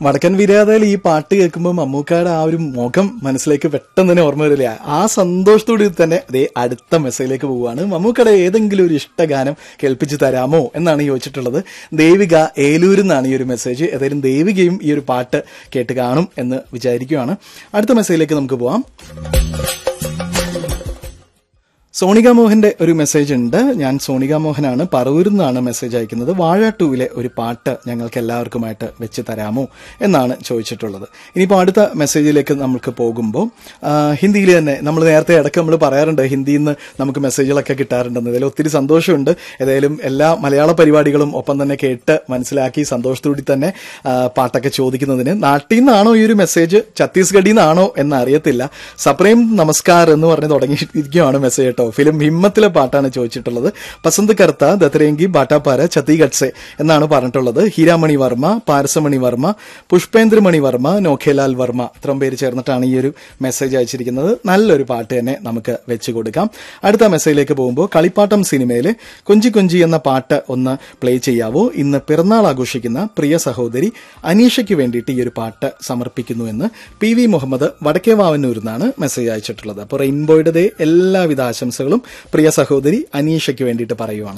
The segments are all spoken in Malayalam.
വടക്കൻ വിരാതയിൽ ഈ പാട്ട് കേൾക്കുമ്പോൾ മമ്മൂക്കായുടെ ആ ഒരു മുഖം മനസ്സിലേക്ക് പെട്ടെന്ന് തന്നെ ഓർമ്മ വരില്ല ആ സന്തോഷത്തോടെ തന്നെ അതേ അടുത്ത മെസ്സേജിലേക്ക് പോവുകയാണ് മമ്മൂക്കയുടെ ഏതെങ്കിലും ഒരു ഇഷ്ടഗാനം കേൾപ്പിച്ച് തരാമോ എന്നാണ് ചോദിച്ചിട്ടുള്ളത് ദേവിക ഏലൂരിൽ നിന്നാണ് ഈ ഒരു മെസ്സേജ് ഏതായാലും ദേവികയും ഈ ഒരു പാട്ട് കേട്ട് കാണും എന്ന് വിചാരിക്കുകയാണ് അടുത്ത മെസ്സേജിലേക്ക് നമുക്ക് പോവാം സോണിക മോഹന്റെ ഒരു മെസ്സേജ് ഉണ്ട് ഞാൻ സോണിക മോഹനാണ് പറവൂരിൽ നിന്നാണ് മെസ്സേജ് അയക്കുന്നത് വാഴ ടൂവിലെ ഒരു പാട്ട് ഞങ്ങൾക്ക് എല്ലാവർക്കുമായിട്ട് വെച്ച് തരാമോ എന്നാണ് ചോദിച്ചിട്ടുള്ളത് ഇനിയിപ്പോൾ അടുത്ത മെസ്സേജിലേക്ക് നമുക്ക് പോകുമ്പോൾ ഹിന്ദിയിൽ തന്നെ നമ്മൾ നേരത്തെ ഇടയ്ക്ക് നമ്മൾ പറയാറുണ്ട് ഹിന്ദിയിൽ നിന്ന് നമുക്ക് മെസ്സേജുകളൊക്കെ കിട്ടാറുണ്ടെന്ന് ഇതിൽ ഒത്തിരി സന്തോഷമുണ്ട് ഏതായാലും എല്ലാ മലയാള പരിപാടികളും ഒപ്പം തന്നെ കേട്ട് മനസ്സിലാക്കി സന്തോഷത്തോടെ തന്നെ ആ, പാട്ടൊക്കെ ചോദിക്കുന്നതിന് നാട്ടിൽ നിന്നാണോ ഈ ഒരു മെസ്സേജ് ഛത്തീസ്ഗഡിൽ നിന്നാണോ എന്ന് അറിയത്തില്ല സപ്രേം നമസ്കാർ എന്ന് പറഞ്ഞ് തുടങ്ങിയിരിക്കുകയാണ് മെസ്സേജ് കേട്ടോ ഫിലിം ഹിമ്മത്തിലെ പാട്ടാണ് ചോദിച്ചിട്ടുള്ളത് പസന്ത് കർത്ത ദത്തരേങ്കി ബാട്ടാപ്പാര ഛത്തീഗഡ് സെ എന്നാണ് പറഞ്ഞിട്ടുള്ളത് ഹീരാമണി വർമ്മ പാരസമണി വർമ്മ പുഷ്പേന്ദ്രമണി വർമ്മ നോഖേലാൽ വർമ്മ ഇത്രയും പേര് ചേർന്നിട്ടാണ് ഈ ഒരു മെസ്സേജ് അയച്ചിരിക്കുന്നത് നല്ലൊരു പാട്ട് തന്നെ നമുക്ക് വെച്ചു കൊടുക്കാം അടുത്ത മെസ്സേജിലേക്ക് പോകുമ്പോൾ കളിപ്പാട്ടം സിനിമയിലെ കൊഞ്ചി കൊഞ്ചി എന്ന പാട്ട് ഒന്ന് പ്ലേ ചെയ്യാവോ ഇന്ന് പിറന്നാൾ ആഘോഷിക്കുന്ന പ്രിയ സഹോദരി അനീഷയ്ക്ക് വേണ്ടിയിട്ട് ഈ ഒരു പാട്ട് സമർപ്പിക്കുന്നു എന്ന് പി വി മുഹമ്മദ് വടക്കേ വാവന്നൂരിൽ നിന്നാണ് മെസ്സേജ് അയച്ചിട്ടുള്ളത് അപ്പോൾ റെയിൻബോയുടെ ദേ എല്ലാവിധ ആശംസകളും പ്രിയ സഹോദരി അനീഷയ്ക്ക് വേണ്ടിയിട്ട് പറയുവാണ്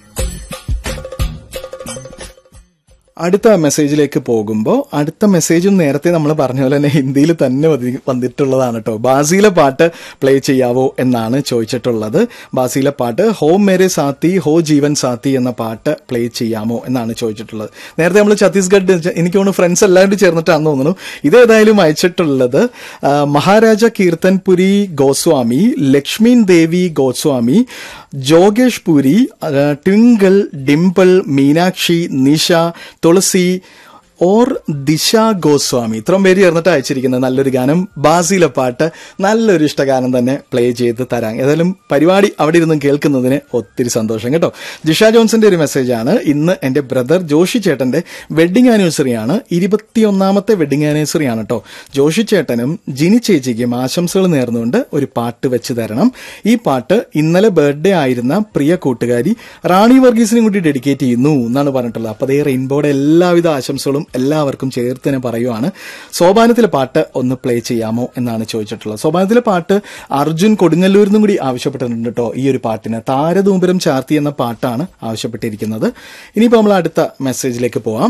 അടുത്ത മെസ്സേജിലേക്ക് പോകുമ്പോൾ അടുത്ത മെസ്സേജും നേരത്തെ നമ്മൾ പറഞ്ഞ പോലെ തന്നെ ഹിന്ദിയിൽ തന്നെ വതി- വന്നിട്ടുള്ളതാണ് കേട്ടോ ബാസിയിലെ പാട്ട് പ്ലേ ചെയ്യാവോ എന്നാണ് ചോദിച്ചിട്ടുള്ളത് ബാസിയിലെ പാട്ട് ഹോ മേരെ സാത്തി ഹോ ജീവൻ സാത്തി എന്ന പാട്ട് പ്ലേ ചെയ്യാമോ എന്നാണ് ചോദിച്ചിട്ടുള്ളത് നേരത്തെ നമ്മൾ ഛത്തീസ്ഗഡ് എനിക്ക് തോന്നുന്നു ഫ്രണ്ട്സ് എല്ലാവരും ചേർന്നിട്ടാണെന്ന് തോന്നുന്നു ഇത് ഏതായാലും അയച്ചിട്ടുള്ളത് ആ, മഹാരാജ കീർത്തൻപുരി ഗോസ്വാമി ലക്ഷ്മീൻ ദേവി ഗോസ്വാമി ജോഗേഷ് പുരി ആ, ട്വിങ്കിൾ ഡിംപിൾ മീനാക്ഷി നിഷ തുളസി ഓർ ദിശ ഗോസ്വാമി ഇത്രയും പേര് ചേർന്നിട്ട് അയച്ചിരിക്കുന്നത് നല്ലൊരു ഗാനം ബാസിയിലെ പാട്ട് നല്ലൊരു ഇഷ്ടഗാനം തന്നെ പ്ലേ ചെയ്ത് തരാം ഏതായാലും പരിപാടി അവിടെ ഇരുന്ന് കേൾക്കുന്നതിന് ഒത്തിരി സന്തോഷം കേട്ടോ ജിഷ ജോൺസിന്റെ ഒരു മെസ്സേജാണ് ഇന്ന് എന്റെ ബ്രദർ ജോഷി ചേട്ടന്റെ വെഡിങ് ആനിവേഴ്സറി ആണ് ഇരുപത്തിയൊന്നാമത്തെ വെഡിങ് ആനിവേഴ്സറി ആണ് കേട്ടോ ജോഷി ചേട്ടനും ജിനി ചേച്ചിക്കും ആശംസകൾ നേർന്നുകൊണ്ട് ഒരു പാട്ട് വെച്ച് തരണം ഈ പാട്ട് ഇന്നലെ ബർത്ത്ഡേ ആയിരുന്ന പ്രിയ കൂട്ടുകാരി റാണി വർഗീസിനും കൂടി ഡെഡിക്കേറ്റ് ചെയ്യുന്നു എന്നാണ് പറഞ്ഞിട്ടുള്ളത് അപ്പൊ അതേ റെയിൻബോയുടെ എല്ലാവിധ ആശംസകളും എല്ലാവർക്കും ചേർത്ത് തന്നെ പറയുവാണ് സോപാനത്തിലെ പാട്ട് ഒന്ന് പ്ലേ ചെയ്യാമോ എന്നാണ് ചോദിച്ചിട്ടുള്ളത് സോപാനത്തിലെ പാട്ട് അർജുൻ കൊടുങ്ങല്ലൂരിൽ നിന്നും കൂടി ആവശ്യപ്പെട്ടിട്ടുണ്ട് കേട്ടോ ഈ ഒരു പാട്ടിന് താരതൂമ്പരം ചാർത്തി എന്ന പാട്ടാണ് ആവശ്യപ്പെട്ടിരിക്കുന്നത് ഇനിയിപ്പോൾ നമ്മൾ അടുത്ത മെസ്സേജിലേക്ക് പോവാം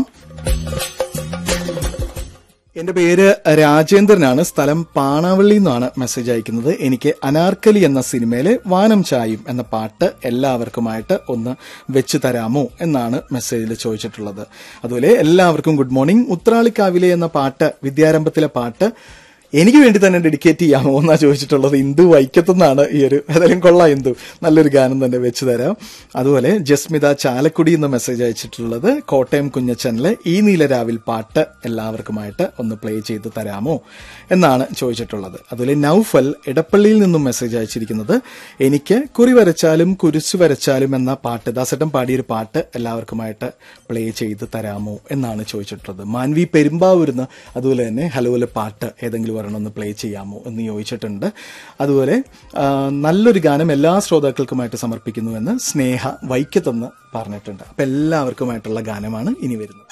എന്റെ പേര് രാജേന്ദ്രനാണ് സ്ഥലം പാണാവള്ളി നിന്നാണ് മെസ്സേജ് അയക്കുന്നത് എനിക്ക് അനാർക്കലി എന്ന സിനിമയിലെ വാനം ചായും എന്ന പാട്ട് എല്ലാവർക്കുമായിട്ട് ഒന്ന് വെച്ച് തരാമോ എന്നാണ് മെസ്സേജിൽ ചോദിച്ചിട്ടുള്ളത് അതുപോലെ എല്ലാവർക്കും ഗുഡ് മോർണിംഗ് ഉത്രാളിക്കാവിലെ എന്ന പാട്ട് വിദ്യാരംഭത്തിലെ പാട്ട് എനിക്ക് വേണ്ടി തന്നെ ഡെഡിക്കേറ്റ് ചെയ്യാമോ എന്നാ ചോദിച്ചിട്ടുള്ളത് ഇന്ദു വൈക്കത്തുനിന്നാണ് ഈ ഒരു ഏതായാലും കൊള്ളാം ഇന്ദു നല്ലൊരു ഗാനം തന്നെ വെച്ച് തരാം അതുപോലെ ജസ്മിത ചാലക്കുടി എന്ന് മെസ്സേജ് അയച്ചിട്ടുള്ളത് കോട്ടയം കുഞ്ഞച്ചനിലെ ഈ നീലരാവിൽ പാട്ട് എല്ലാവർക്കുമായിട്ട് ഒന്ന് പ്ലേ ചെയ്ത് തരാമോ എന്നാണ് ചോദിച്ചിട്ടുള്ളത് അതുപോലെ നൌഫൽ ഇടപ്പള്ളിയിൽ നിന്നും മെസ്സേജ് അയച്ചിരിക്കുന്നത് എനിക്ക് കുറി വരച്ചാലും കുരിശു വരച്ചാലും എന്ന പാട്ട് ദാസട്ടം പാടിയൊരു പാട്ട് എല്ലാവർക്കുമായിട്ട് പ്ലേ ചെയ്ത് തരാമോ എന്നാണ് ചോദിച്ചിട്ടുള്ളത് മാൻവി പെരുമ്പാവൂരുന്ന് അതുപോലെ തന്നെ ഹലോലെ പാട്ട് ഏതെങ്കിലും ഒരെണ്ണം ഒന്ന് പ്ലേ ചെയ്യാമോ എന്ന് ചോദിച്ചിട്ടുണ്ട് അതുപോലെ ആ, നല്ലൊരു ഗാനം എല്ലാ ശ്രോതാക്കൾക്കുമായിട്ട് സമർപ്പിക്കുന്നുവെന്ന് സ്നേഹ വൈക്കത്തെന്ന് പറഞ്ഞിട്ടുണ്ട് അപ്പൊ എല്ലാവർക്കുമായിട്ടുള്ള ഗാനമാണ് ഇനി വരുന്നത്